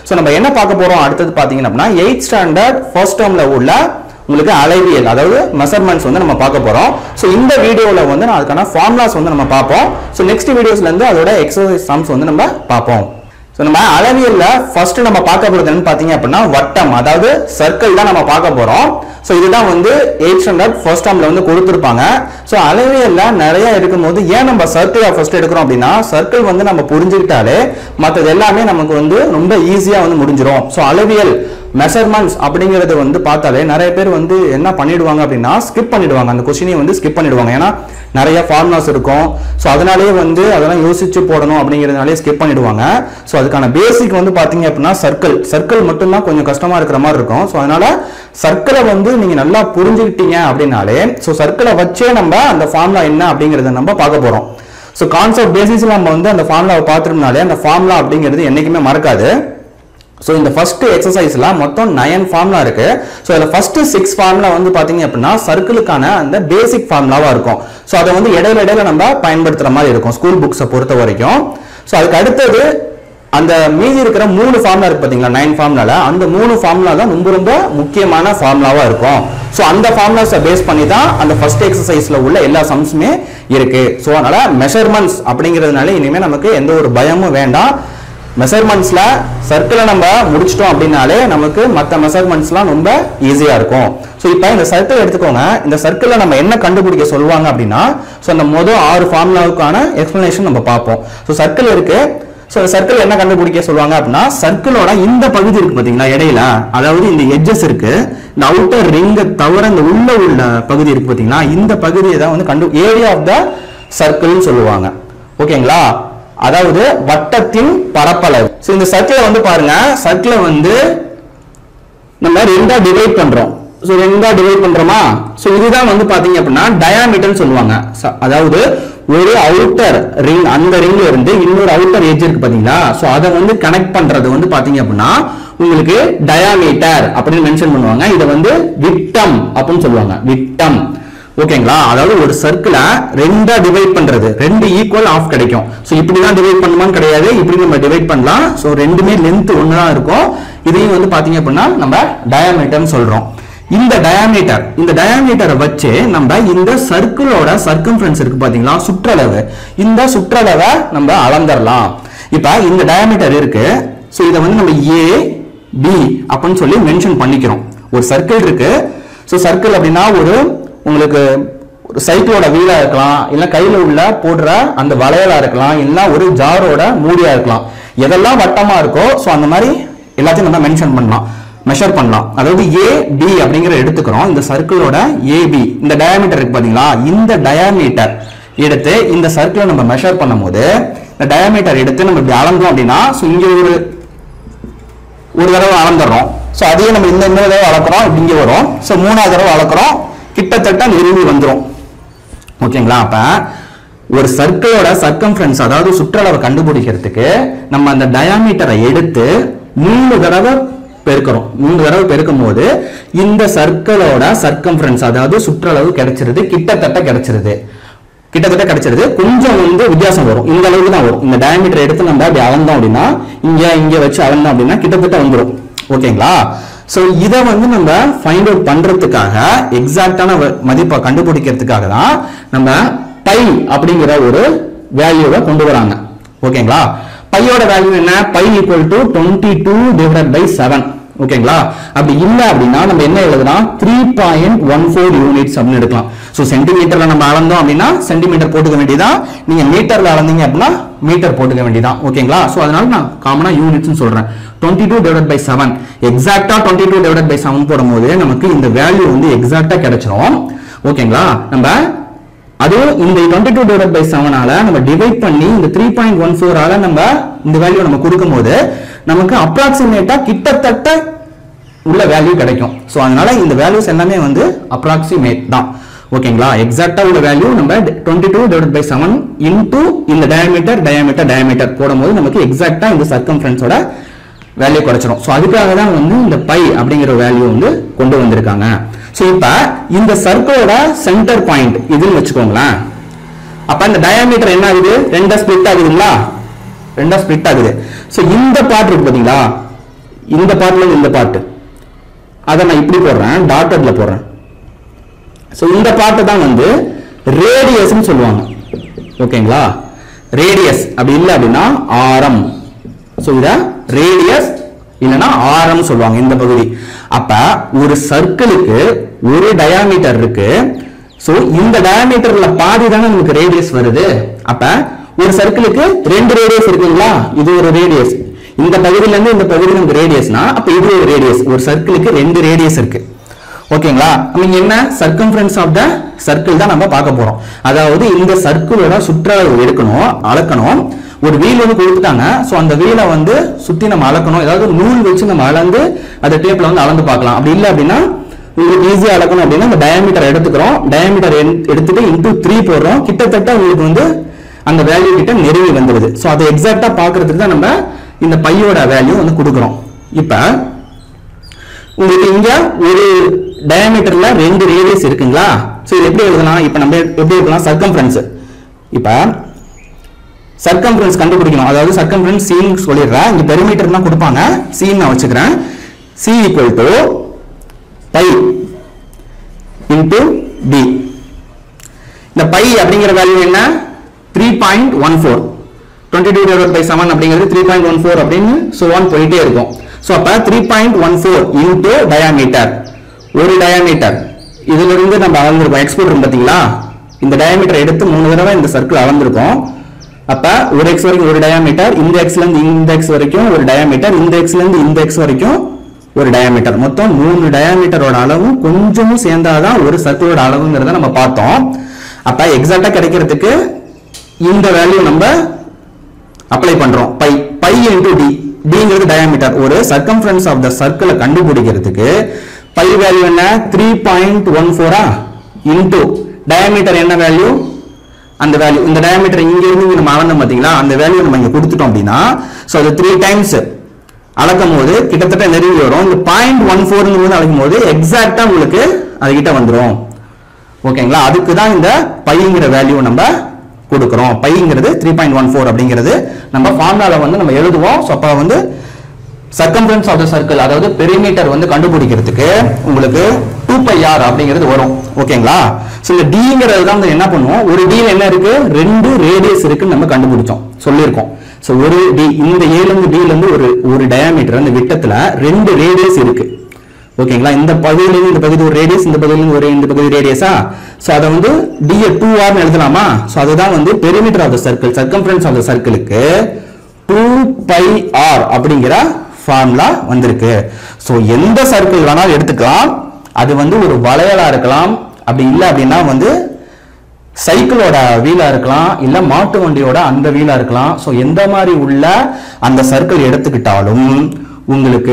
so நம்ம என்ன பார்க்க போறோம் அடுத்தது பார்த்தீங்கன்னா அப்படின்னா எயிட் ஸ்டாண்டர்ட் ஃபர்ஸ்ட் டேர்ம்ல உள்ள உங்களுக்கு அளவியல் அதாவது மெஷர்மெண்ட்ஸ் வந்து நம்ம பார்க்க போறோம் ஸோ இந்த வீடியோவில் வந்து நான் அதுக்கான ஃபார்முலாஸ் வந்து நம்ம பார்ப்போம் ஸோ நெக்ஸ்ட் வீடியோஸ்ல இருந்து அதோட எக்ஸசைஸ் சம்ஸ் வந்து நம்ம பார்ப்போம் ஸோ நம்ம அளவியல்ல ஃபர்ஸ்ட் நம்ம பார்க்க போறது என்னன்னு பார்த்தீங்க அப்படின்னா வட்டம் அதாவது சர்க்கிள் தான் நம்ம பார்க்க போறோம் ஸோ இதுதான் வந்து எயிட் ஸ்டாண்டர்ட் ஃபர்ஸ்ட் டேர்ம்ல வந்து கொடுத்துருப்பாங்க ஸோ அளவியல்ல நிறைய இருக்கும்போது ஏன் நம்ம சர்க்கிளை ஃபர்ஸ்ட் எடுக்கிறோம் அப்படின்னா சர்க்கிள் வந்து நம்ம புரிஞ்சுக்கிட்டாலே மற்றது எல்லாமே நமக்கு வந்து ரொம்ப ஈஸியாக வந்து முடிஞ்சிரும் ஸோ அளவியல் மெஷர்மெண்ட்ஸ் அப்படிங்கிறது வந்து பார்த்தாலே நிறைய பேர் வந்து என்ன பண்ணிடுவாங்க அப்படின்னா ஸ்கிப் பண்ணிடுவாங்க அந்த கொஸ்டினை வந்து ஸ்கிப் பண்ணிடுவாங்க ஏன்னா நிறைய ஃபார்முலாஸ் இருக்கும் ஸோ அதனாலேயே வந்து அதெல்லாம் யோசிச்சு போடணும் அப்படிங்கிறதுனாலே ஸ்கிப் பண்ணிடுவாங்க ஸோ அதுக்கான பேசிக் வந்து பார்த்தீங்க அப்படின்னா சர்க்கிள் சர்க்கிள் மட்டும்தான் கொஞ்சம் கஷ்டமா இருக்கிற மாதிரி இருக்கும் ஸோ அதனால சர்க்கிளை வந்து நீங்க நல்லா புரிஞ்சுக்கிட்டீங்க அப்படின்னாலே ஸோ சர்க்கிளை வச்சே நம்ம அந்த ஃபார்முலா என்ன அப்படிங்கிறத நம்ம பார்க்க போறோம் ஸோ கான்செப்ட் பேசிஸ்ல நம்ம வந்து அந்த ஃபார்முலாவை பார்த்துட்டோம்னாலே அந்த ஃபார்முலா அப்படிங்கிறது என்னைக்குமே மறக்காது ஸோ இந்த ஃபர்ஸ்ட் எக்ஸசைஸ்ல மொத்தம் நயன் ஃபார்முலா இருக்கு ஸோ அதில் ஃபர்ஸ்ட் சிக்ஸ் ஃபார்முலா வந்து பார்த்தீங்க அப்படின்னா சர்க்கிளுக்கான அந்த பேசிக் ஃபார்முலாவா இருக்கும் ஸோ அதை வந்து இடையில இடையில நம்ம பயன்படுத்துற மாதிரி இருக்கும் ஸ்கூல் புக்ஸை பொறுத்த வரைக்கும் ஸோ அதுக்கு அடுத்தது அந்த மீதி இருக்கிற மூணு ஃபார்முலா இருக்கு பார்த்தீங்களா நைன் ஃபார்முலால அந்த மூணு ஃபார்முலா தான் ரொம்ப ரொம்ப முக்கியமான ஃபார்முலாவா இருக்கும் ஸோ அந்த ஃபார்முலாஸை பேஸ் பண்ணி தான் அந்த ஃபர்ஸ்ட் எக்ஸசைஸ்ல உள்ள எல்லா சம்ஸுமே இருக்கு ஸோ அதனால மெஷர்மெண்ட்ஸ் அப்படிங்கிறதுனால இனிமேல் நமக்கு எந்த ஒரு பயமும் வேண்டாம் மெஷர்மெண்ட்ஸ்ல சர்க்கிளை நம்ம முடிச்சிட்டோம் அப்படின்னாலே நமக்கு மற்ற மெஷர்மெண்ட்ஸ்லாம் ரொம்ப ஈஸியா இருக்கும் ஸோ இப்போ இந்த சர்க்கிள் எடுத்துக்கோங்க இந்த சர்க்கிளில் நம்ம என்ன கண்டுபிடிக்க சொல்லுவாங்க அப்படின்னா ஸோ அந்த மொதல் ஆறு ஃபார்முலாவுக்கான எக்ஸ்பிளனேஷன் நம்ம பார்ப்போம் ஸோ சர்க்கிள் இருக்கு ஸோ சர்க்கிள் என்ன கண்டுபிடிக்க சொல்லுவாங்க அப்படின்னா சர்க்கிளோட இந்த பகுதி இருக்கு பாத்தீங்களா இடையில அதாவது இந்த எட்ஜஸ் இருக்கு இந்த அவுட்டர் ரிங்கை தவிர இந்த உள்ள உள்ள பகுதி இருக்கு பாத்தீங்களா இந்த பகுதியை தான் வந்து கண்டு ஏரியா ஆஃப் த சர்க்கிள்னு சொல்லுவாங்க ஓகேங்களா அதாவது வட்டத்தின் பரப்பளவு ஸோ இந்த சர்க்கிளை வந்து பாருங்க சர்க்கிளை வந்து நம்ம ரெண்டா டிவைட் பண்றோம் ஸோ ரெண்டா டிவைட் பண்றோமா ஸோ இதுதான் வந்து பாத்தீங்க அப்படின்னா டயாமீட்டர்னு சொல்லுவாங்க ச- அதாவது ஒரு அவுட்டர் ரிங் அந்த ரிங்ல இருந்து இன்னொரு அவுட்டர் எட்ஜ் இருக்கு பாத்தீங்களா ஸோ அதை வந்து கனெக்ட் பண்றது வந்து பாத்தீங்க அப்படின்னா உங்களுக்கு டயாமீட்டர் அப்படின்னு மென்ஷன் பண்ணுவாங்க இதை வந்து விட்டம் அப்படின்னு சொல்லுவாங்க விட்டம் ஓகேங்களா அதாவது ஒரு சர்க்கிளை ரெண்டா டிவைட் பண்றது ரெண்டு ஈக்குவல் ஆஃப் கிடைக்கும் ஸோ இப்படி தான் டிவைட் பண்ணுமான்னு கிடையாது இப்படி நம்ம டிவைட் பண்ணலாம் ஸோ ரெண்டுமே லென்த் ஒன்று தான் இருக்கும் இதையும் வந்து பாத்தீங்க அப்படின்னா நம்ம டயாமீட்டர்னு சொல்றோம் இந்த டயாமீட்டர் இந்த டயாமீட்டரை வச்சு நம்ம இந்த சர்க்கிளோட சர்க்கம்ஃபரன்ஸ் இருக்கு பாத்தீங்களா சுற்றளவு இந்த சுற்றளவை நம்ம அளந்துடலாம் இப்ப இந்த டயாமீட்டர் இருக்கு ஸோ இதை வந்து நம்ம ஏ பி அப்படின்னு சொல்லி மென்ஷன் பண்ணிக்கிறோம் ஒரு சர்க்கிள் இருக்கு ஸோ சர்க்கிள் அப்படின்னா ஒரு உங்களுக்கு ஒரு சைக்கிளோட வீலா இருக்கலாம் இல்ல கையில உள்ள போடுற அந்த வளையலா இருக்கலாம் இல்ல ஒரு ஜாரோட மூடியா இருக்கலாம் எதெல்லாம் வட்டமா இருக்கோ ஸோ அந்த மாதிரி எல்லாத்தையும் நம்ம மென்ஷன் பண்ணலாம் மெஷர் பண்ணலாம் அதாவது ஏ பி அப்படிங்கிற எடுத்துக்கிறோம் இந்த சர்க்கிளோட ஏபி இந்த டயாமீட்டர் இருக்கு பாத்தீங்களா இந்த டயாமீட்டர் எடுத்து இந்த சர்க்கிளை நம்ம மெஷர் பண்ணும்போது இந்த டயாமீட்டர் எடுத்து நம்ம இப்படி அளந்தோம் அப்படின்னா ஸோ இங்க ஒரு ஒரு தடவை அளந்துடுறோம் ஸோ அதையே நம்ம இந்த இன்னொரு தடவை அளக்குறோம் இப்படி இங்கே வரும் ஸோ மூணாவது தடவை அளக்குறோம் கிட்டத்தட்ட நெருங்கி வந்துரும் ஓகேங்களா அப்ப ஒரு சர்க்கிளோட சர்க்கம்ஃபரன்ஸ் அதாவது சுற்றளவை கண்டுபிடிக்கிறதுக்கு நம்ம அந்த டயாமீட்டரை எடுத்து மூணு தடவை பெருக்கிறோம் மூணு தடவை பெருக்கும் போது இந்த சர்க்கிளோட சர்க்கம்ஃபரன்ஸ் அதாவது சுற்றளவு கிடைச்சிருது கிட்டத்தட்ட கிடைச்சிருது கிட்டத்தட்ட கிடைச்சிருது கொஞ்சம் வந்து வித்தியாசம் வரும் இந்த அளவுக்கு தான் வரும் இந்த டயாமீட்டர் எடுத்து நம்ம அப்படி அளந்தோம் அப்படின்னா இங்க இங்க வச்சு அளந்தோம் அப்படின்னா கிட்டத்தட்ட வந்துடும் ஓகேங்களா சோ இதை வந்து நம்ம ஃபைண்ட் அவுட் பண்றதுக்காக எக்ஸாக்டான மதிப்பை கண்டுபிடிக்கிறதுக்காக தான் நம்ம பை அப்படிங்கிற ஒரு வேல்யூவை கொண்டு வராங்க ஓகேங்களா பையோட வேல்யூ என்ன pi equal to twenty two divide by seven ஓகேங்களா அப்படி இல்ல அப்படின்னா நம்ம என்ன எழுதலாம் three point one four units அப்படின்னு எடுக்கலாம் ஸோ சென்டிமீட்டர்ல நம்ம அளந்தோம் அப்படின்னா சென்டிமீட்டர் போட்டுக்க வேண்டியதான் நீங்க மீட்டர்ல அளந்தீங்க அப்படின்னா மீட்டர் போட்டுக்க வேண்டியதான் ஓகேங்களா ஸோ அதனால நான் காமனா யூனிட்ஸ் சொல்றேன் twenty two divide by seven எக்ஸாக்டா twenty two divide by seven போடும்போது நமக்கு இந்த வேல்யூ வந்து எக்ஸாக்டா கிடைச்சிரும் ஓகேங்களா நம்ம அதுவும் இந்த டுவெண்ட்டி டூ டிவைட் பை செவனால நம்ம டிவைட் பண்ணி இந்த த்ரீ பாயிண்ட் ஒன் ஃபோரால நம்ம இந்த வேல்யூ நம்ம கொடுக்கும்போது நமக்கு அப்ராக்சிமேட்டா கிட்டத்தட்ட உள்ள வேல்யூ கிடைக்கும் ஸோ அதனால இந்த வேல்யூஸ் எல்லாமே வந்து அப்ராக்சிமேட் தான் ஓகேங்களா எக்ஸாக்டா உள்ள வேல்யூ நம்ம twenty two divide by seven into இந்த டயாமீட்டர் டயாமீட்டர் டயாமீட்டர் போடும்போது நமக்கு எக்ஸாக்டா இந்த சர்க்கம்ஃபரன்ஸோட வேல்யூ கிடைச்சிரும் ஸோ அதுக்காக தான் வந்து இந்த பை அப்படிங்கிற வேல்யூ வந்து கொண்டு வந்திருக்காங்க ஸோ இப்போ இந்த சர்க்கிளோட சென்டர் பாயிண்ட் இதுன்னு வச்சுக்கோங்களேன் அப்ப இந்த டயாமீட்டர் என்ன ஆகுது ரெண்டா ஸ்பிளிட் ஆகுதுங்களா ரெண்டா ஸ்பிளிட் ஆகுது ஸோ இந்த பார்ட் இருக்கு பாத்தீங்களா இந்த பார்ட்ல இருந்து இந்த பார்ட் அதை நான் இப்படி போடுறேன் டாட்டர்ல போடுறேன் ஸோ இந்த பார்ட்டு தான் வந்து ரேடியஸ்னு சொல்லுவாங்க ஓகேங்களா ரேடியஸ் அப்படி இல்லை அப்படின்னா ஆரம் ஸோ இத ரேடியஸ் இல்லைன்னா ஆரம் சொல்லுவாங்க இந்த பகுதி அப்ப ஒரு சர்க்கிளுக்கு ஒரு டயாமீட்டர் இருக்கு ஸோ இந்த டயாமீட்டர்ல பாதி தானே நமக்கு ரேடியஸ் வருது அப்ப ஒரு சர்க்கிளுக்கு ரெண்டு ரேடியஸ் இருக்குங்களா இது ஒரு ரேடியஸ் இந்த பகுதியில இருந்து இந்த பகுதி நமக்கு ரேடியஸ்னா அப்ப இது ஒரு ரேடியஸ் ஒரு சர்க்கிளுக்கு ரெண்டு ரேடியஸ் இருக்கு ஓகேங்களா நம்ம என்ன சர்க்கம்ஃபரன்ஸ் ஆஃப் த சர்க்கிள் தான் நம்ம பார்க்க போறோம் அதாவது இந்த சர்க்கிளோட சுற்றளவு எடுக்கணும் அளக்கணும் ஒரு வீல் வந்து கொடுத்துட்டாங்க ஸோ அந்த வீலை வந்து சுத்தி நம்ம அளக்கணும் ஏதாவது நூல் வச்சு நம்ம அளந்து அந்த டேப்ல வந்து அளந்து பார்க்கலாம் அப்படி இல்லை அப்படின்னா உங்களுக்கு ஈஸியா அளக்கணும் அப்படின்னா இந்த டயாமீட்டர் எடுத்துக்கிறோம் டயாமீட்டர் எடுத்துட்டு இன்டூ த்ரீ போடுறோம் கிட்டத்தட்ட உங்களுக்கு வந்து அந்த வேல்யூ கிட்ட நெருங்கி வந்துடுது ஸோ அதை எக்ஸாக்டா பார்க்கறதுக்கு தான் நம்ம இந்த பையோட வேல்யூ வந்து கொடுக்குறோம் இப்போ உங்களுக்கு இங்க ஒரு டயாமீட்டர்ல ரெண்டு ரேடியஸ் இருக்குங்களா சோ இது எப்படி எழுதலாம் இப்போ நம்ம எப்படி எழுதலாம் சர்க்கம்ஃபரன்ஸ் இப்போ சர்க்கம்ஃபரன்ஸ் கண்டுபிடிக்கணும் அதாவது சர்க்கம்ஃபரன்ஸ் சின்னு சொல்லிடுறேன் இங்க பெரிமீட்டர் தான் கொடுப்பாங்க சின்னு நான் வச்சுக்கிறேன் C equal to pi into D இந்த பை அப்படிங்கிற வேல்யூ என்ன three point one four twenty two divide by seven அப்படிங்கிறது த்ரீ பாயிண்ட் ஒன் ஃபோர் அப்படின்னு ஸோ ஒன் போயிட்டே இருக்கும் ஸோ அப்போ three point one four into diameter ஒரு டயாமீட்டர் இதுல இருந்து நம்ம அளந்திருக்கோம் எக்ஸ்போர்ட் பார்த்தீங்களா இந்த டயாமீட்டர் எடுத்து மூணு தடவை இந்த சர்க்கிள் அளந்திருக்கோம் அப்ப ஒரு எக்ஸ் வரைக்கும் ஒரு டயாமீட்டர் இந்த எக்ஸ்ல இருந்து இந்த எக்ஸ் வரைக்கும் ஒரு டயாமீட்டர் இந்த எக்ஸ்ல இருந்து இந்த எக்ஸ் வரைக்கும் ஒரு டயாமீட்டர் மொத்தம் மூணு டயாமீட்டரோட அளவும் கொஞ்சமும் சேர்ந்தாதான் ஒரு சர்க்கிளோட அளவுங்கிறத நம்ம பார்த்தோம் அப்ப எக்ஸாக்டா கிடைக்கிறதுக்கு இந்த வேல்யூ நம்ம அப்ளை பண்றோம் பை பை இன்டு டி டிங்கிறது டயாமீட்டர் ஒரு சர்க்கம்ஃபரன்ஸ் ஆஃப் த சர்க்கிளை கண்டுபிடிக்கிறதுக்கு பை வேல்யூ என்ன த்ரீ பாயிண்ட் ஒன் ஃபோரா இன்டு டயாமீட்டர் என்ன வேல்யூ அந்த வேல்யூ இந்த டயாமீட்டர் இங்க இருந்து இங்க நம்ம அளந்தோம் பாத்தீங்களா அந்த வேல்யூ நம்ம இங்க கொடுத்துட்டோம் அப்படின்னா சோ அது த்ரீ டைம்ஸ் அளக்கும் போது கிட்டத்தட்ட நெருங்கி வரும் இந்த பாயிண்ட் ஒன் ஃபோர்ங்கும் போது அளக்கும் போது எக்ஸாக்டா உங்களுக்கு அது கிட்ட வந்துரும் ஓகேங்களா அதுக்கு தான் இந்த பைங்கிற வேல்யூ நம்ம கொடுக்குறோம் பைங்கிறது த்ரீ பாயிண்ட் ஒன் ஃபோர் அப்படிங்கிறது நம்ம ஃபார்முலால வந்து நம்ம எழுதுவோம் ஸோ அப்போ வந்து சர்க்கம்ஃபரன்ஸ் ஆஃப் த சர்க்கிள் அதாவது பெரிமீட்டர் வந்து கண்டுபிடிக்கிறதுக்கு உங்களுக்கு டூ பை ஆர் அப்படிங்கிறது வரும் ஓகேங்களா ஸோ இந்த டிங்கிறது தான் வந்து என்ன பண்ணுவோம் ஒரு டியில் என்ன இருக்கு ரெண்டு ரேடியஸ் இருக்குன்னு நம்ம கண்டுபிடிச்சோம் சொல்லியிருக்கோம் ஸோ ஒரு டி இந்த ஏல இருந்து டில இருந்து ஒரு ஒரு டயாமீட்டர் அந்த விட்டத்துல ரெண்டு ரேடியஸ் இருக்கு ஓகேங்களா இந்த பகுதியிலிருந்து இந்த பகுதி ஒரு ரேடியஸ் இந்த பகுதியிலிருந்து ஒரு இந்த பகுதி ரேடியஸா ஸோ அதை வந்து டிஏ டூ ஆர்னு எழுதலாமா ஸோ அதுதான் வந்து perimeter of the circle circumference of the சர்க்கிளுக்கு டூ பை ஆர் அப்படிங்கிற ஃபார்முலா வந்திருக்கு ஸோ எந்த சர்க்கிள் வேணாலும் எடுத்துக்கலாம் அது வந்து ஒரு வளையலா இருக்கலாம் அப்படி இல்லை அப்படின்னா வந்து சைக்கிளோட வீலா இருக்கலாம் இல்ல மாட்டு வண்டியோட அந்த வீலா இருக்கலாம் ஸோ எந்த மாதிரி உள்ள அந்த சர்க்கிள் எடுத்துக்கிட்டாலும் உங்களுக்கு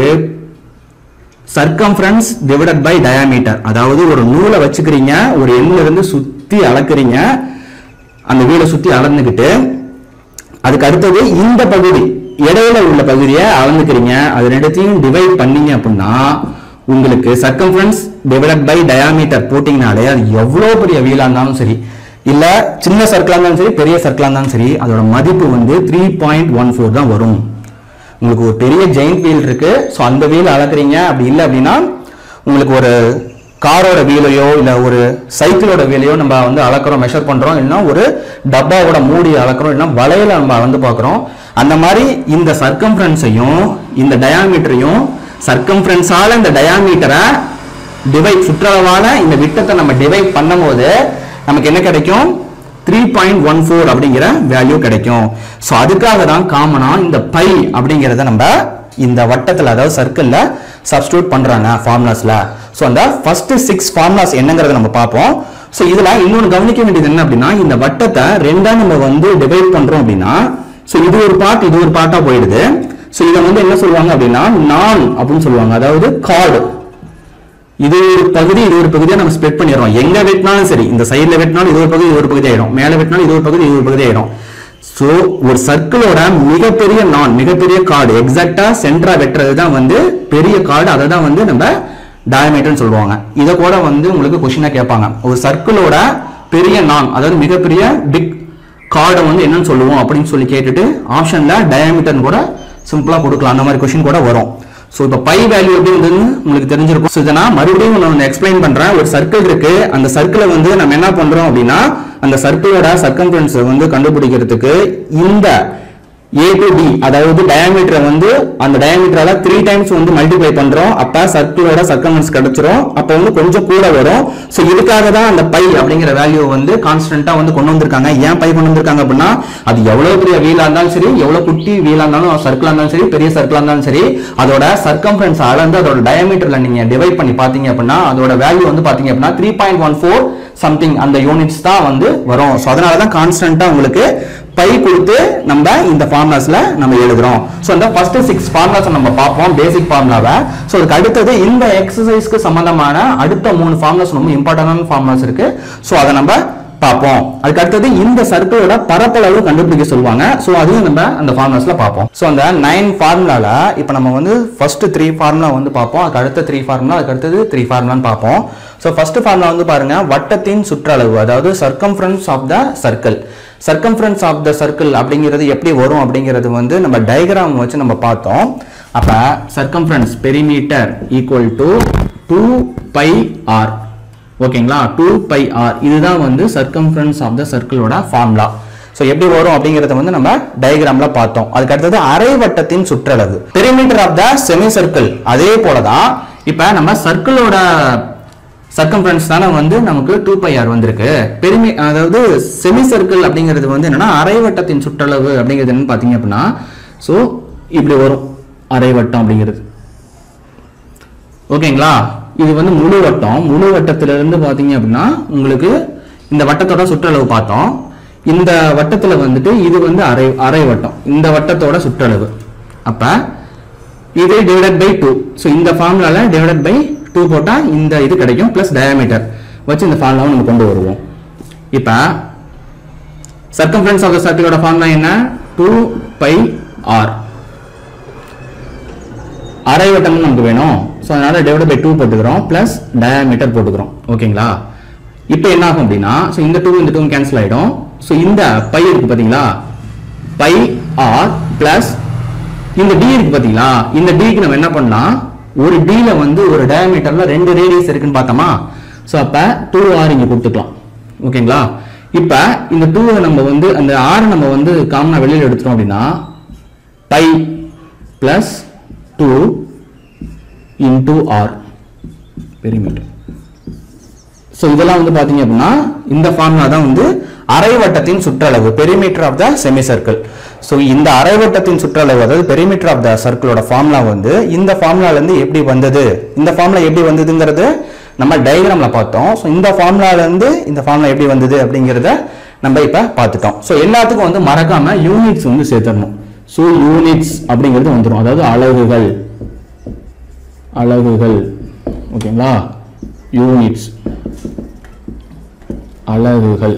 சர்க்கம்ஃபரன்ஸ் டிவைடட் பை டயாமீட்டர் அதாவது ஒரு நூலை வச்சுக்கிறீங்க ஒரு எண்ணில இருந்து சுத்தி அளக்குறீங்க அந்த வீலை சுத்தி அளந்துக்கிட்டு அதுக்கு அடுத்தது இந்த பகுதி இடையில உள்ள பகுதியை அளந்துக்கிறீங்க அது ரெண்டுத்தையும் டிவைட் பண்ணீங்க அப்படின்னா உங்களுக்கு சர்க்கம்ஃபரன்ஸ் டிவைடட் பை டயாமீட்டர் போட்டிங்கனாலே அது எவ்வளோ பெரிய வீலா இருந்தாலும் சரி இல்ல சின்ன சர்க்கிளா இருந்தாலும் சரி பெரிய சர்க்கிளா இருந்தாலும் சரி அதோட மதிப்பு வந்து த்ரீ பாயிண்ட் ஒன் ஃபோர் தான் வரும் உங்களுக்கு ஒரு பெரிய ஜெயிண்ட் வீல் இருக்கு ஸோ அந்த வீல் அளக்குறீங்க அப்படி இல்லை அப்படின்னா உங்களுக்கு ஒரு காரோட வீலையோ இல்லை ஒரு சைக்கிளோட வீலையோ நம்ம வந்து அளக்குறோம் மெஷர் பண்றோம் இல்லைன்னா ஒரு டப்பாவோட மூடி அளக்குறோம் இல்லைன்னா வளையல நம்ம அளந்து பார்க்குறோம் அந்த மாதிரி இந்த சர்க்கம்ஃபரன்ஸையும் இந்த டயாமீட்டரையும் சர்க்கம்ஃபரன்ஸால இந்த டயாமீட்டரை டிவைட் சுற்றளவான இந்த விட்டத்தை நம்ம டிவைட் பண்ணும்போது நமக்கு என்ன கிடைக்கும் த்ரீ பாயிண்ட் ஒன் ஃபோர் அப்படிங்கிற வேல்யூ கிடைக்கும் ஸோ அதுக்காக தான் காமனா இந்த பை அப்படிங்கிறத நம்ம இந்த வட்டத்தில் அதாவது சர்க்கிளில் சப்ஸ்டியூட் பண்றாங்க ஃபார்முலாஸ்ல ஸோ அந்த ஃபர்ஸ்ட் சிக்ஸ் ஃபார்முலாஸ் என்னங்கிறத நம்ம பார்ப்போம் ஸோ இதுல இன்னொன்று கவனிக்க வேண்டியது என்ன அப்படின்னா இந்த வட்டத்தை ரெண்டா நம்ம வந்து டிவைட் பண்றோம் அப்படின்னா ஸோ இது ஒரு பார்ட் இது ஒரு பார்ட்டா போயிடுது ஸோ இதை வந்து என்ன சொல்லுவாங்க அப்படின்னா நான் அப்படின்னு சொல்லுவாங்க அதாவது கார்டு இது ஒரு பகுதி இது ஒரு பகுதியா நம்ம ஸ்ப்ளிட் பண்ணிடுறோம் எங்க வெட்டினாலும் சரி இந்த சைடுல வெட்டினாலும் இது ஒரு பகுதி இது ஒரு பகுதி ஆயிடும் மேல வெட்டினாலும் இது ஒரு பகுதி இது ஒரு பகுதி ஆயிடும் சோ ஒரு சர்க்கிளோட மிகப்பெரிய நான் மிகப்பெரிய கார்டு எக்ஸாக்டா சென்டரா வெட்டுறது தான் வந்து பெரிய கார்டு அதை தான் வந்து நம்ம டயமீட்டர்னு சொல்லுவாங்க இதை கூட வந்து உங்களுக்கு கொஸ்டினா கேட்பாங்க ஒரு சர்க்கிளோட பெரிய நான் அதாவது மிகப்பெரிய பிக் கார்டை வந்து என்னன்னு சொல்லுவோம் அப்படின்னு சொல்லி கேட்டுட்டு ஆப்ஷன்ல டயாமீட்டர் கூட சிம்பிளா கொடுக்கலாம் அந்த மாதிரி கொஸ்டின் கூட வரும் ஸோ இப்போ பை வேல்யூ எப்படி இருந்ததுன்னு உங்களுக்கு தெரிஞ்சிருக்கும் ஸோ இதை நான் மறுபடியும் நான் எக்ஸ்பிளைன் பண்றேன் ஒரு சர்க்கிள் இருக்கு அந்த சர்க்கிளை வந்து நம்ம என்ன பண்றோம் அப்படின்னா அந்த சர்க்கிளோட சர்க்கம்ஃபரன்ஸ் வந்து கண்டுபிடிக்கிறதுக்கு இந்த ஏ டு டி அதாவது டயாமீட்டரை வந்து அந்த டயாமீட்டரால த்ரீ டைம்ஸ் வந்து மல்டிப்ளை பண்றோம் அப்ப சர்க்கிளோட சர்க்கம்ஃபரன்ஸ் கிடைச்சிரும் அப்ப வந்து கொஞ்சம் கூட வரும் ஸோ இதுக்காக தான் அந்த பை அப்படிங்கிற வேல்யூ வந்து கான்ஸ்டன்டா வந்து கொண்டு வந்திருக்காங்க ஏன் பை கொண்டு வந்திருக்காங்க அப்படின்னா அது எவ்வளவு பெரிய வீலா இருந்தாலும் சரி எவ்வளவு குட்டி வீலா இருந்தாலும் சர்க்கிளா இருந்தாலும் சரி பெரிய சர்க்கிளா இருந்தாலும் சரி அதோட சர்க்கம்ஃபரன்ஸ் அளந்து அதோட டயாமீட்டர்ல நீங்க டிவைட் பண்ணி பாத்தீங்க அப்படின்னா அதோட வேல்யூ வந்து பாத்தீங்க அப்படின்னா three point one four something அந்த யூனிட்ஸ் தான் வந்து வரும் ஸோ அதனால தான் கான்ஸ்டன்டா உங்களுக்கு பை கொடுத்து நம்ம இந்த ஃபார்முலாஸ்ல நம்ம எழுதுறோம் ஸோ அந்த ஃபர்ஸ்ட் சிக்ஸ் ஃபார்முலாஸ் நம்ம பார்ப்போம் பேசிக் ஃபார்முலாவை ஸோ அதுக்கு அடுத்தது இந்த எக்ஸசைஸ்க்கு சம்பந்தமான அடுத்த மூணு ஃபார்முலாஸ் ரொம்ப இம்பார்ட்டன்டான ஃபார்முலாஸ் இருக்கு ஸோ அதை நம்ம பார்ப்போம் அதுக்கு அடுத்தது இந்த சர்க்கிளோட பரப்பளவு கண்டுபிடிக்க சொல்லுவாங்க ஸோ அதையும் நம்ம அந்த ஃபார்முலாஸ்ல பார்ப்போம் ஸோ அந்த நைன் ஃபார்முலால இப்போ நம்ம வந்து ஃபர்ஸ்ட் த்ரீ ஃபார்முலா வந்து பார்ப்போம் அதுக்கு அடுத்த த்ரீ ஃபார்முலா அதுக்கு அடுத்தது த்ரீ ஃபார்முலான்னு பார்ப்போம் ஸோ ஃபர்ஸ்ட் ஃபார்முலா வந்து பாருங்க வட்டத்தின் சுற்றளவு அதாவது circumference of the circle circumference of the circle அப்படிங்கிறது எப்படி வரும் அப்படிங்கிறது வந்து நம்ம டயக்ராம் வச்சு நம்ம பார்த்தோம் அப்ப circumference perimeter equal to two pi R ஓகேங்களா டூ பை ஆர் இதுதான் வந்து சர்க்கம்ஃபரன்ஸ் ஆஃப் த சர்க்கிளோட ஃபார்முலா ஸோ எப்படி வரும் அப்படிங்கறத வந்து நம்ம டயக்ராம்ல பார்த்தோம் அதுக்கு அடுத்தது அரை வட்டத்தின் சுற்றளவு perimeter of the semi circle அதே போல தான் இப்போ நம்ம சர்க்கிளோட சர்க்கம்ஃபரன்ஸ் தானே வந்து நமக்கு டூ பை ஆர் வந்திருக்கு பெருமை அதாவது செமி சர்க்கிள் அப்படிங்கிறது வந்து என்னன்னா அரைவட்டத்தின் சுற்றளவு அப்படிங்கிறது என்னன்னு பார்த்தீங்க அப்படின்னா ஸோ இப்படி வரும் அரைவட்டம் அப்படிங்கிறது ஓகேங்களா இது வந்து முழு வட்டம் முழு வட்டத்துல இருந்து பார்த்தீங்க அப்படின்னா உங்களுக்கு இந்த வட்டத்தோட சுற்றளவு பார்த்தோம் இந்த வட்டத்துல வந்துட்டு இது வந்து அரை அரை வட்டம் இந்த வட்டத்தோட சுற்றளவு அப்ப இது டிவைடட் பை டூ ஸோ இந்த ஃபார்முலால டிவைடட் பை டூ போட்டால் இந்த இது கிடைக்கும் ப்ளஸ் டயாமீட்டர் வச்சு இந்த ஃபார்முலாவை நம்ம கொண்டு வருவோம் இப்போ சர்க்கம்ஃபரன்ஸ் ஆஃப் த சர்க்கிளோட ஃபார்முலா என்ன டூ பை ஆர் அரை வட்டம் நமக்கு வேணும் ஸோ அதனால டிவைட் பை டூ போட்டுக்கிறோம் ப்ளஸ் டயாமீட்டர் போட்டுக்கிறோம் ஓகேங்களா இப்போ என்ன ஆகும் அப்படின்னா ஸோ இந்த டூ இந்த டூ கேன்சல் ஆகிடும் ஸோ இந்த பை இருக்கு பார்த்தீங்களா பை ஆர் ப்ளஸ் இந்த டி இருக்கு பாத்தீங்களா இந்த டிக்கு நம்ம என்ன பண்ணலாம் ஒரு டில வந்து ஒரு டயாமீட்டர்ல ரெண்டு ரேடியஸ் இருக்குன்னு பார்த்தோமா ஸோ அப்ப டூ ஆர் இங்க கொடுத்துக்கலாம் ஓகேங்களா இப்ப இந்த டூவை நம்ம வந்து அந்த ஆரை நம்ம வந்து காமனா வெளியில எடுத்துட்டோம் அப்படின்னா pi plus two into R perimeter so இதெல்லாம் வந்து பாத்தீங்க அப்படின்னா இந்த ஃபார்முலா தான் வந்து அரைவட்டத்தின் சுற்றளவு perimeter of the semi circle so இந்த அரைவட்டத்தின் சுற்றளவு அதாவது பெரிமீட்டர் ஆஃப் த சர்க்கிளோட ஃபார்முலா வந்து இந்த ஃபார்முலால இருந்து எப்படி வந்தது இந்த ஃபார்முலா எப்படி வந்ததுங்கிறது நம்ம டயக்ராம்ல பார்த்தோம் ஸோ இந்த ஃபார்முலால இருந்து இந்த ஃபார்முலா எப்படி வந்தது அப்படிங்கிறத நம்ம இப்ப பார்த்துட்டோம் ஸோ எல்லாத்துக்கும் வந்து மறக்காம யூனிட்ஸ் வந்து சேர்த்துடணும் ஸோ யூனிட்ஸ் அப்படிங்கிறது வந்துடும் அதாவது அலகுகள் அலகுகள் ஓகேங்களா யூனிட்ஸ் அலகுகள்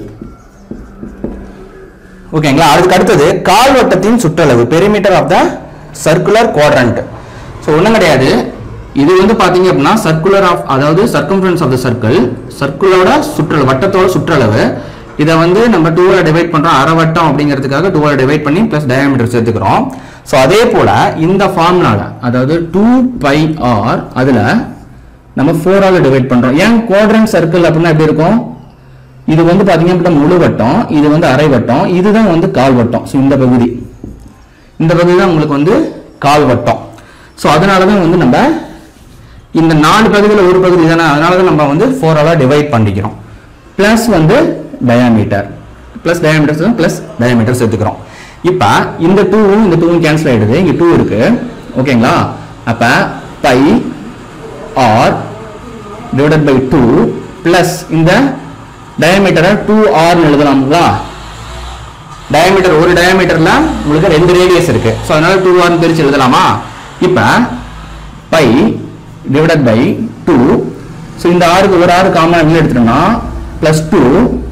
ஓகேங்களா அதுக்கு அடுத்தது கால்வட்டத்தின் சுற்றளவு perimeter of the circular quadrant so ஒன்றும் கிடையாது இது வந்து பாத்தீங்க அப்படின்னா சர்க்குலர் ஆஃப் அதாவது சர்க்கம்ஃபரன்ஸ் ஆஃப் த சர்க்கிள் சர்க்கிளோட சுற்றளவு வட்டத்தோட சுற்றளவு இதை வந்து நம்ம டூவில் டிவைட் பண்றோம் அரை வட்டம் அப்படிங்கிறதுக்காக டூவில் டிவைட் பண்ணி ப்ளஸ் டயாமீட்டர் சேர்த்துக்கிறோம் ஸோ அதே போல இந்த ஃபார்முலால அதாவது டூ பை ஆர் அதுல நம்ம ஃபோரால் டிவைட் பண்றோம் ஏன் குவாட்ரண்ட் சர்க்கிள் அப்படின்னா எப்படி இருக்கும் இது வந்து பாத்தீங்க அப்படின்னா முழு வட்டம் இது வந்து அரை வட்டம் இதுதான் வந்து கால் வட்டம் ஸோ இந்த பகுதி இந்த பகுதி தான் உங்களுக்கு வந்து கால் வட்டம் ஸோ அதனால தான் வந்து நம்ம இந்த நாலு பகுதியில் ஒரு பகுதி தானே அதனால தான் நம்ம வந்து ஃபோரால டிவைட் பண்ணிக்கிறோம் ப்ளஸ் வந்து diameter plus diameter plus diameter சேர்த்துக்கிறோம் இப்போ இந்த டூவும் இந்த டூவும் கேன்சல் ஆயிடுது இங்க டூ இருக்கு ஓகேங்களா அப்ப pi R divided by two plus இந்த டயமீட்டரை டூ ஆர்னு எழுதலாம்ங்களா டயமீட்டர் ஒரு டயமீட்டர்ல உங்களுக்கு ரெண்டு ரேடியஸ் இருக்கு ஸோ அதனால டூ ஆர்னு பிரிச்சு எழுதலாமா இப்போ pi divided by two so இந்த ஆறுக்கு ஒரு ஆறு காமன் வெளில எடுத்துட்டோம்னா plus two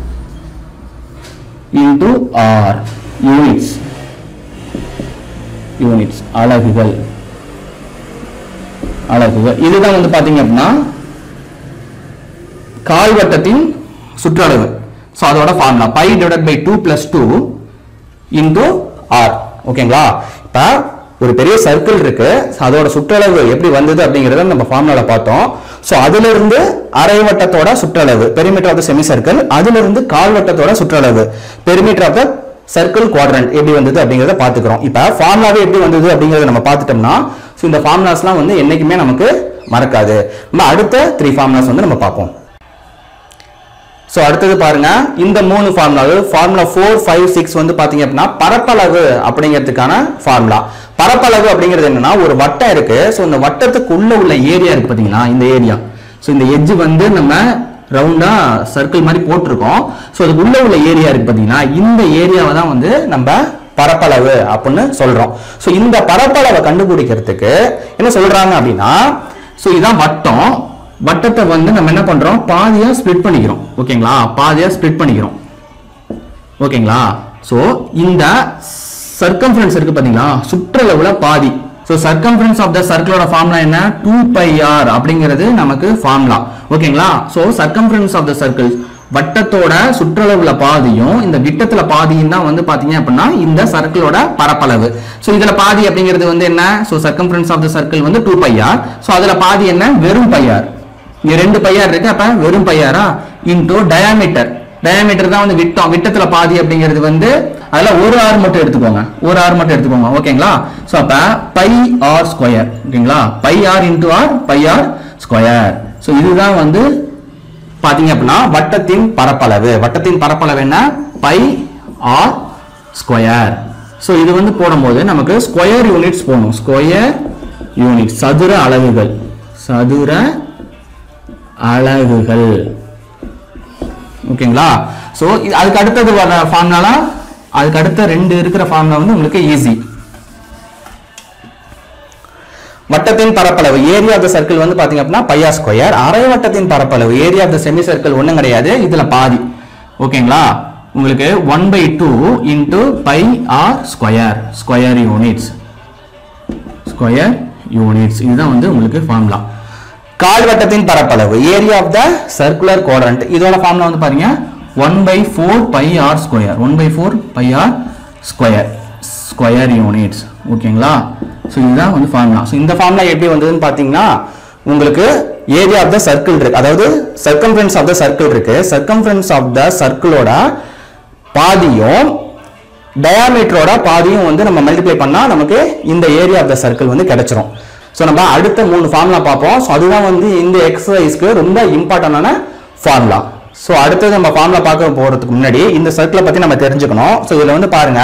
into R units units அலகுகள் அலகுகள் இதுதான் வந்து பாத்தீங்க அப்படின்னா கால்வட்டத்தின் சுற்றளவு ஸோ அதோட formula pi divide by two plus two into R ஓகேங்களா இப்போ ஒரு பெரிய சர்க்கிள் இருக்கு அதோட சுற்றளவு எப்படி வந்தது அப்படிங்கறத நம்ம ஃபார்முலால பார்த்தோம் ஸோ அதுல இருந்து அரை வட்டத்தோட சுற்றளவு perimeter of the semi circle அதுல இருந்து கால் வட்டத்தோட சுற்றளவு perimeter of the circle quadrant எப்படி வந்தது அப்படிங்கறத பாத்துக்கிறோம் இப்போ ஃபார்முலாவே எப்படி வந்தது அப்படிங்கறத நம்ம பார்த்துட்டோம்னா ஸோ இந்த ஃபார்முலாஸ்லாம் வந்து என்னைக்குமே நமக்கு மறக்காது நம்ம அடுத்த த்ரீ ஃபார்முலாஸ் வந்து நம்ம பார்ப்போம் ஸோ அடுத்தது பாருங்க இந்த மூணு ஃபார்முலா அதாவது ஃபார்முலா ஃபோர் ஃபைவ் சிக்ஸ் வந்து பாத்தீங்க அப்படின்னா பரப்பளவு அப்படிங்கிறதுக்கான ஃபார்முலா பரப்பளவு அப்படிங்கிறது என்னன்னா ஒரு வட்டம் இருக்கு ஸோ இந்த வட்டத்துக்கு உள்ள உள்ள ஏரியா இருக்கு பாத்தீங்களா இந்த ஏரியா ஸோ இந்த எட்ஜ் வந்து நம்ம ரவுண்டா சர்க்கிள் மாதிரி போட்டிருக்கோம் ஸோ அதுக்கு உள்ள உள்ள ஏரியா இருக்கு பாத்தீங்கன்னா இந்த ஏரியாவை தான் வந்து நம்ம பரப்பளவு அப்படின்னு சொல்றோம் ஸோ இந்த பரப்பளவை கண்டுபிடிக்கிறதுக்கு என்ன சொல்றாங்க அப்படின்னா ஸோ இதான் வட்டம் வட்டத்தை வந்து நம்ம என்ன பண்றோம் பாதியா ஸ்ப்ளிட் பண்ணிக்கிறோம் ஓகேங்களா பாதியா ஸ்ப்ளிட் பண்ணிக்கிறோம் ஓகேங்களா சோ இந்த சர்க்கம்ஃபரன்ஸ் இருக்கு பாத்தீங்களா சுற்றளவுல பாதி சோ சர்க்கம்ஃபரன்ஸ் ஆஃப் த சர்க்கிளோட ஃபார்முலா என்ன டூ பை ஆர் அப்படிங்கிறது நமக்கு ஃபார்முலா ஓகேங்களா so circumference of the circle வட்டத்தோட சுற்றளவுல பாதியும் இந்த விட்டத்துல பாதியும் தான் வந்து பாத்தீங்க அப்படின்னா இந்த சர்க்கிளோட பரப்பளவு சோ இதுல பாதி அப்படிங்கிறது வந்து என்ன so circumference of the circle வந்து டூ பை ஆர் சோ அதுல பாதி என்ன வெறும் பை ஆர் இங்க ரெண்டு பையார் இருக்கு அப்ப வெறும் பையாரா இன்டூ டயாமீட்டர் டயாமீட்டர் தான் வந்து விட்டம் விட்டத்துல பாதி அப்படிங்கிறது வந்து அதுல ஒரு ஆர் மட்டும் எடுத்துக்கோங்க ஒரு ஆர் மட்டும் எடுத்துக்கோங்க ஓகேங்களா சோ அப்ப பை ஆர் ஸ்கொயர் ஓகேங்களா pi R into R pi R square so இதுதான் வந்து பாத்தீங்க அப்படின்னா வட்டத்தின் பரப்பளவு வட்டத்தின் பரப்பளவு என்ன பை ஆர் ஸ்கொயர் சோ இது வந்து போடும்போது நமக்கு ஸ்கொயர் யூனிட்ஸ் போகணும் ஸ்கொயர் யூனிட் சதுர அலகுகள் சதுர அலகுகள் ஓகேங்களா சோ அதுக்கு அடுத்தது வர ஃபார்முலா அதுக்கு அடுத்த ரெண்டு இருக்கிற ஃபார்முலா வந்து உங்களுக்கு ஈஸி வட்டத்தின் பரப்பளவு ஏரியா ஆஃப் த சர்க்கிள் வந்து பாத்தீங்க அப்படின்னா பையா ஸ்கொயர் அரை வட்டத்தின் பரப்பளவு area of the semi circle ஒண்ணும் கிடையாது இதுல பாதி ஓகேங்களா உங்களுக்கு one by two into pi R square square units square units இதுதான் வந்து உங்களுக்கு ஃபார்முலா கால்வட்டத்தின் பரப்பளவு area of the circular quadrant இதோட ஃபார்முலா வந்து பாருங்க one by four pi R square one by four pi R square square units ஓகேங்களா so இதுதான் வந்து ஃபார்முலா ஸோ இந்த ஃபார்முலா எப்படி வந்ததுன்னு பார்த்தீங்கன்னா உங்களுக்கு ஏரியா ஆஃப் த சர்க்கிள் இருக்கு அதாவது சர்க்கம்ஃபரன்ஸ் ஆஃப் த சர்க்கிள் இருக்கு சர்க்கம்ஃபரன்ஸ் ஆஃப் த சர்க்கிளோட பாதியும் டயாமீட்டரோட பாதியும் வந்து நம்ம மல்டிப்ளை பண்ணா நமக்கு இந்த ஏரியா ஆஃப் த சர்க்கிள் வந்து கிடைச்சிரும் ஸோ நம்ம அடுத்த மூணு ஃபார்முலா பார்ப்போம் ஸோ அதுதான் வந்து இந்த எக்ஸசைஸ்க்கு ரொம்ப இம்பார்ட்டண்டான ஃபார்முலா ஸோ அடுத்தது நம்ம ஃபார்முலா பார்க்க போறதுக்கு முன்னாடி இந்த சர்க்கிளை பத்தி நம்ம தெரிஞ்சுக்கணும் ஸோ இதுல வந்து பாருங்க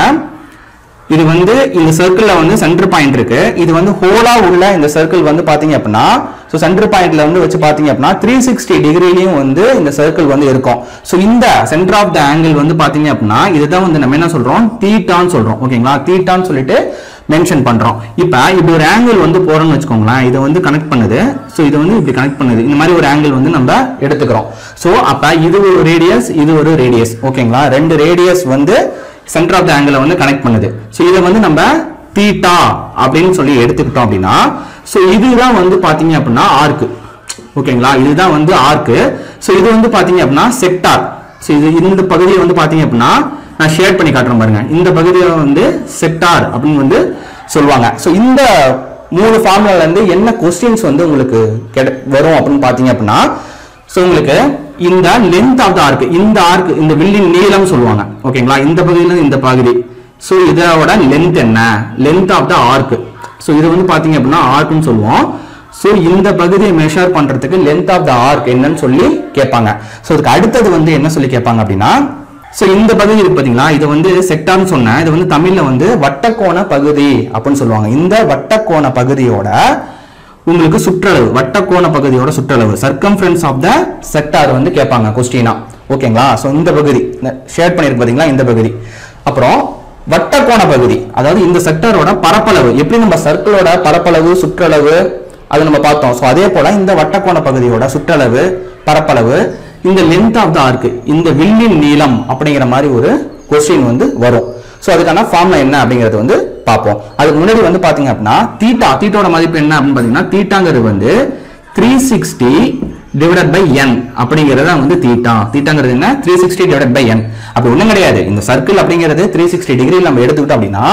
இது வந்து இந்த சர்க்கிள்ல வந்து சென்டர் பாயிண்ட் இருக்கு இது வந்து ஹோலா உள்ள இந்த சர்க்கிள் வந்து பாத்தீங்க அப்படின்னா ஸோ சென்டர் பாயிண்ட்ல வந்து வச்சு பாத்தீங்க அப்படின்னா த்ரீ சிக்ஸ்டி டிகிரிலையும் வந்து இந்த சர்க்கிள் வந்து இருக்கும் ஸோ இந்த சென்டர் ஆஃப் த ஆங்கிள் வந்து பாத்தீங்க அப்படின்னா இதுதான் வந்து நம்ம என்ன சொல்றோம் தீட்டான்னு சொல்றோம் ஓகேங்களா தீட்டான்னு சொல்லிட்டு மென்ஷன் பண்றோம் இப்போ இப்படி ஒரு ஆங்கிள் வந்து போறோம்னு வச்சுக்கோங்களேன் இதை வந்து கனெக்ட் பண்ணுது ஸோ இது வந்து இப்படி கனெக்ட் பண்ணுது இந்த மாதிரி ஒரு ஆங்கிள் வந்து நம்ம எடுத்துக்கிறோம் ஸோ அப்ப இது ஒரு ரேடியஸ் இது ஒரு ரேடியஸ் ஓகேங்களா ரெண்டு ரேடியஸ் வந்து சென்டர் ஆஃப் த ஆங்கிளை வந்து கனெக்ட் பண்ணுது ஸோ இதை வந்து நம்ம தீட்டா அப்படின்னு சொல்லி எடுத்துக்கிட்டோம் அப்படின்னா ஸோ இதுதான் வந்து பாத்தீங்க அப்படின்னா ஆர்க்கு ஓகேங்களா இதுதான் வந்து ஆர்க்கு ஸோ இது வந்து பாத்தீங்க அப்படின்னா செக்டார் ஸோ இது இந்த பகுதியை வந்து பாத்தீங்க அப்படின்னா நான் ஷேர் பண்ணி காட்டுறேன் பாருங்க இந்த பகுதியை வந்து செக்டார் அப்படின்னு வந்து சொல்லுவாங்க ஸோ இந்த மூணு ஃபார்முலால இருந்து என்ன கொஸ்டின்ஸ் வந்து உங்களுக்கு கிடை- வரும் அப்படின்னு பாத்தீங்க அப்படின்னா ஸோ உங்களுக்கு இந்த லென்த் ஆஃப் த ஆர்க் இந்த ஆர்க் இந்த வில்லின் நீளம் சொல்லுவாங்க ஓகேங்களா இந்த பகுதியில இந்த பகுதி ஸோ இதோட லென்த் என்ன length of the arc so இது வந்து பாத்தீங்க அப்படின்னா ஆர்க்னு சொல்லுவோம் ஸோ இந்த பகுதியை மெஷர் பண்றதுக்கு லென்த் ஆஃப் த ஆர்க் என்னன்னு சொல்லி கேட்பாங்க ஸோ இதுக்கு அடுத்தது வந்து என்ன சொல்லி கேட்பாங்க அப்படின்னா ஸோ இந்த பகுதி இருக்கு பாத்தீங்களா இது வந்து செக்டார்னு சொன்னேன் இது வந்து தமிழ்ல வந்து வட்டக்கோண பகுதி அப்படின்னு சொல்லுவாங்க இந்த வட்டக்கோண பகுதியோட உங்களுக்கு சுற்றளவு வட்டக்கோண பகுதியோட சுற்றளவு சர்க்கம்ஃபரன்ஸ் ஆஃப் த செக்டார் வந்து கேட்பாங்க கொஸ்டினா ஓகேங்களா ஸோ இந்த பகுதி ஷேர் பண்ணிருக்கு பாத்தீங்களா இந்த பகுதி அப்புறம் வட்டக்கோண பகுதி அதாவது இந்த செக்டாரோட பரப்பளவு எப்படி நம்ம சர்க்கிளோட பரப்பளவு சுற்றளவு அது நம்ம பார்த்தோம் ஸோ அதே போல இந்த வட்டக்கோண பகுதியோட சுற்றளவு பரப்பளவு இந்த லென்த் ஆஃப் த ஆர்க் இந்த வில்லின் நீளம் அப்படிங்கிற மாதிரி ஒரு கொஸ்டின் வந்து வரும் ஸோ அதுக்கான ஃபார்முலா என்ன அப்படிங்கிறது வந்து பார்ப்போம் அதுக்கு முன்னாடி வந்து பாத்தீங்க அப்படின்னா தீட்டா தீட்டோட மதிப்பு என்ன அப்படின்னு பாத்தீங்கன்னா தீட்டாங்கிறது வந்து three sixty divided by N அப்படிங்கிறது தான் வந்து தீட்டா தீட்டாங்கிறது என்ன three sixty divided by N அப்படி ஒண்ணும் கிடையாது இந்த சர்க்கிள் அப்படிங்கிறது த்ரீ சிக்ஸ்டி டிகிரி நம்ம எடுத்துக்கிட்டோம் அப்படின்னா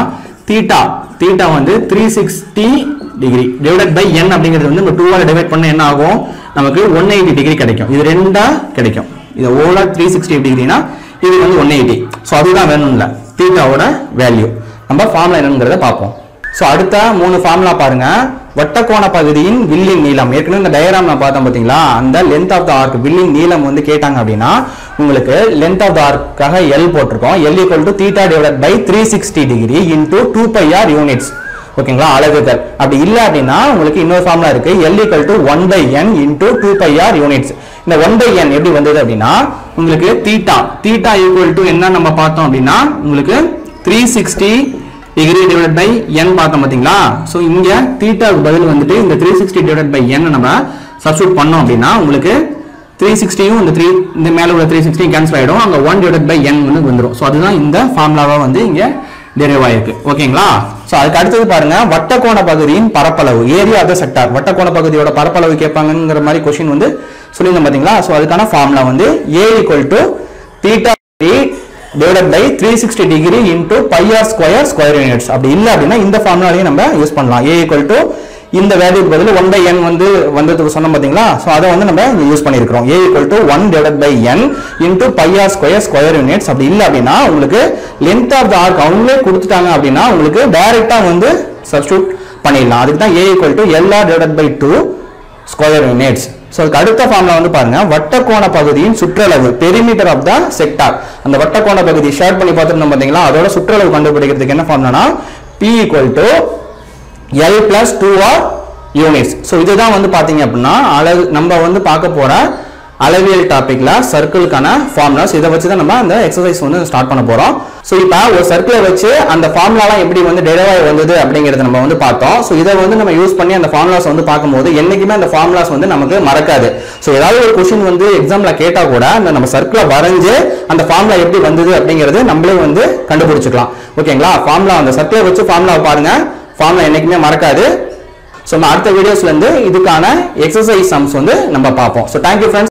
தீட்டா தீட்டா வந்து three sixty degree divided by N அப்படிங்கிறது வந்து நம்ம டூவால் டிவைட் பண்ண என்ன ஆகும் நமக்கு ஒன் எயிட்டி டிகிரி கிடைக்கும் இது ரெண்டா கிடைக்கும் இது ஓலா த்ரீ சிக்ஸ்டி டிகிரினா இது வந்து ஒன் எயிட்டி ஸோ அதுதான் வேணும்ல தீட்டாவோட வேல்யூ நம்ம ஃபார்முலா என்னங்கிறத பார்ப்போம் ஸோ அடுத்த மூணு ஃபார்முலா பாருங்க வட்டக்கோண பகுதியின் வில்லின் நீளம் ஏற்கனவே இந்த டயராம் நான் பார்த்தேன் பார்த்தீங்களா அந்த லென்த் ஆஃப் த ஆர்க் வில்லின் நீளம் வந்து கேட்டாங்க அப்படின்னா உங்களுக்கு லென்த் ஆஃப் த ஆர்க்காக எல் போட்டிருக்கோம் L equal to theta divide by three sixty degree into two pi R units ஓகேங்களா அலகுகள் அப்படி இல்லை அப்படின்னா உங்களுக்கு இன்னொரு ஃபார்முலா இருக்கு L equal to one by N into two pi R units இந்த ஒன் பை என் எப்படி வந்தது அப்படின்னா உங்களுக்கு தீட்டா தீட்டா ஈக்குவல் டு என்ன நம்ம பார்த்தோம் அப்படின்னா உங்களுக்கு three sixty degree divide by N பார்த்தோம் பார்த்தீங்களா ஸோ இங்க தீட்டாவுக்கு பதில் வந்துட்டு இந்த three sixty divide by N நம்ம சப்ஸ்டியூட் பண்ணோம் அப்படின்னா உங்களுக்கு த்ரீ சிக்ஸ்டியும் இந்த த்ரீ இந்த மேலே உள்ள த்ரீ சிக்ஸ்டியும் கேன்சல் ஆகிடும் அங்கே ஒன் டிவைட் பை என் வந்து வந்துடும் ஸோ அதுதான் இந்த ஃபார்முலாவாக வந்து இங்கே டெரிவ் ஆயிருக்கு ஓகேங்களா ஸோ அதுக்கு அடுத்தது பாருங்க வட்டக்கோண பகுதியின் பரப்பளவு ஏரியா ஆஃப் த செக்டார் வட்டக்கோண பகுதியோட பரப்பளவு கேட்பாங்கங்கிற மாதிரி கொஸ்டின் வந்து சொல்லியிருந்தோம் பார்த்தீங்களா ஸோ அதுக்கான ஃபார்முலா வந்து A equal to theta divided by three sixty degree into pi R square square units அப்படி இல்லை அப்படின்னா இந்த ஃபார்முலாலையும் நம்ம யூஸ் பண்ணலாம் ஏ ஈக்குவல் டு இந்த வேல்யூக்கு பதில் ஒன் பை என் வந்து வந்ததுக்கு சொன்னோம் பார்த்தீங்களா ஸோ அதை வந்து நம்ம இங்க யூஸ் பண்ணியிருக்கிறோம் A equal to one divide by N into pi R square square units அப்படி இல்லை அப்படின்னா உங்களுக்கு லென்த் ஆஃப் த ஆர்க் அவங்களே கொடுத்துட்டாங்க அப்படின்னா உங்களுக்கு டைரெக்டாக வந்து சப்ஸ்டியூட் பண்ணிடலாம் அதுக்கு தான் A equal to L R divide by two square units so அதுக்கு அடுத்த ஃபார்ம்ல வந்து பாருங்க வட்டக்கோண பகுதியின் சுற்றளவு பெரிமீட்டர் ஆஃப் த செக்டார் அந்த வட்டக்கோண பகுதி ஷேர் பண்ணி பார்த்துருந்தோம் பார்த்தீங்களா அதோட சுற்றளவு கண்டுபிடிக்கிறதுக்கு என்ன ஃபார்ம்னா P equal to L plus two R units so இதுதான் வந்து பார்த்தீங்க அப்படின்னா அளவு நம்ம வந்து பார்க்க போற அளவியல் டாபிக்ல சர்க்கிளுக்கான ஃபார்முலாஸ் இதை வச்சு தான் நம்ம அந்த எக்ஸசைஸ் வந்து ஸ்டார்ட் பண்ண போறோம் ஸோ இப்போ ஒரு சர்க்கிளை வச்சு அந்த ஃபார்முலாலாம் எப்படி வந்து டெரிவாய் வந்தது அப்படிங்கிறத நம்ம வந்து பார்த்தோம் ஸோ இதை வந்து நம்ம யூஸ் பண்ணி அந்த ஃபார்முலாஸ் வந்து பார்க்கும்போது என்னைக்குமே அந்த ஃபார்முலாஸ் வந்து நமக்கு மறக்காது ஸோ ஏதாவது ஒரு கொஸ்டின் வந்து எக்ஸாம்ல கேட்டா கூட அந்த நம்ம சர்க்கிளை வரைஞ்சு அந்த ஃபார்முலா எப்படி வந்தது அப்படிங்கிறது நம்மளே வந்து கண்டுபிடிச்சிக்கலாம் ஓகேங்களா ஃபார்முலா அந்த சர்க்கிளை வச்சு ஃபார்முலாவை பாருங்க ஃபார்முலா என்னைக்குமே மறக்காது ஸோ நம்ம அடுத்த வீடியோஸ்ல இருந்து இதுக்கான எக்ஸசைஸ் சம்ஸ் வந்து நம்ம பார்ப்போம் ஸோ தேங்க்யூ ஃப்ரெண்ட்ஸ்